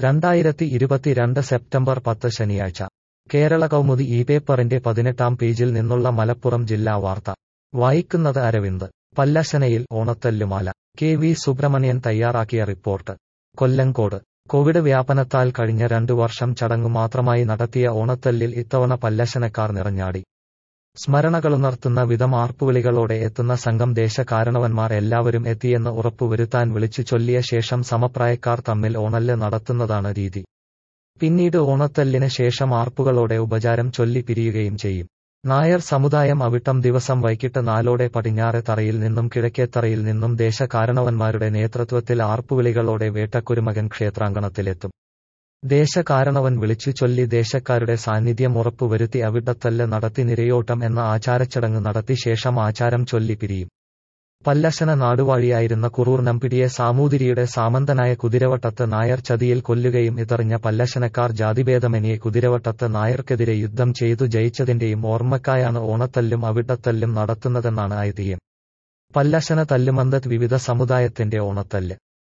രണ്ടായിരത്തി ഇരുപത്തിരണ്ട് സെപ്റ്റംബർ പത്ത് ശനിയാഴ്ച കേരള കൗമുദി ഈ പേപ്പറിന്റെ പതിനെട്ടാം പേജിൽ നിന്നുള്ള മലപ്പുറം ജില്ലാ വാർത്ത വായിക്കുന്നത് അരവിന്ദ് പല്ലശനയിൽ ഓണത്തല്ലുമാല കെ വി സുബ്രഹ്മണ്യൻ തയ്യാറാക്കിയ റിപ്പോർട്ട് കൊല്ലങ്കോട് കോവിഡ് വ്യാപനത്താൽ കഴിഞ്ഞ രണ്ടു വർഷം ചടങ്ങു മാത്രമായി നടത്തിയ ഓണത്തല്ലിൽ ഇത്തവണ പല്ലശനക്കാർ നിറഞ്ഞാടി സ്മരണകളുണർത്തുന്ന വിധം ആർപ്പുവിളികളോടെ എത്തുന്ന സംഘം ദേശകാരണവന്മാർ എല്ലാവരും എത്തിയെന്ന് ഉറപ്പുവരുത്താൻ വിളിച്ചു ചൊല്ലിയ ശേഷം സമപ്രായക്കാർ തമ്മിൽ ഓണല്ല് നടത്തുന്നതാണ് രീതി പിന്നീട് ഓണത്തല്ലിന് ശേഷം ആർപ്പുകളോടെ ഉപചാരം ചൊല്ലി പിരിയുകയും ചെയ്യും നായർ സമുദായം അവിട്ടം ദിവസം വൈകിട്ട് നാലോടെ പടിഞ്ഞാറെ തറയിൽ നിന്നും കിഴക്കേത്തറയിൽ നിന്നും ദേശകാരണവന്മാരുടെ നേതൃത്വത്തിൽ ആർപ്പുവിളികളോടെ വേട്ടക്കുരുമകൻ ക്ഷേത്രാങ്കണത്തിലെത്തും ദേശകാരണവൻ വിളിച്ചു ചൊല്ലി ദേശക്കാരുടെ സാന്നിധ്യം ഉറപ്പുവരുത്തി അവിടത്തല്ല് നടത്തി നിരയോട്ടം എന്ന ആചാരച്ചടങ്ങ് നടത്തി ശേഷം ആചാരം ചൊല്ലി പിരിയും പല്ലശന നാടുവാഴിയായിരുന്ന കുറൂർ നമ്പിടിയെ സാമൂതിരിയുടെ സാമന്തനായ കുതിരവട്ടത്ത് നായർ ചതിയിൽ കൊല്ലുകയും ഇതറിഞ്ഞ പല്ലശനക്കാർ ജാതിഭേദമനിയെ കുതിരവട്ടത്ത് നായർക്കെതിരെ യുദ്ധം ചെയ്തു ജയിച്ചതിന്റെയും ഓർമ്മക്കായാണ് ഓണത്തല്ലും അവിടത്തല്ലും നടത്തുന്നതെന്നാണ് ഐതിഹ്യം പല്ലശന തല്ലുമന്തത് വിവിധ സമുദായത്തിന്റെ ഓണത്തല്ല്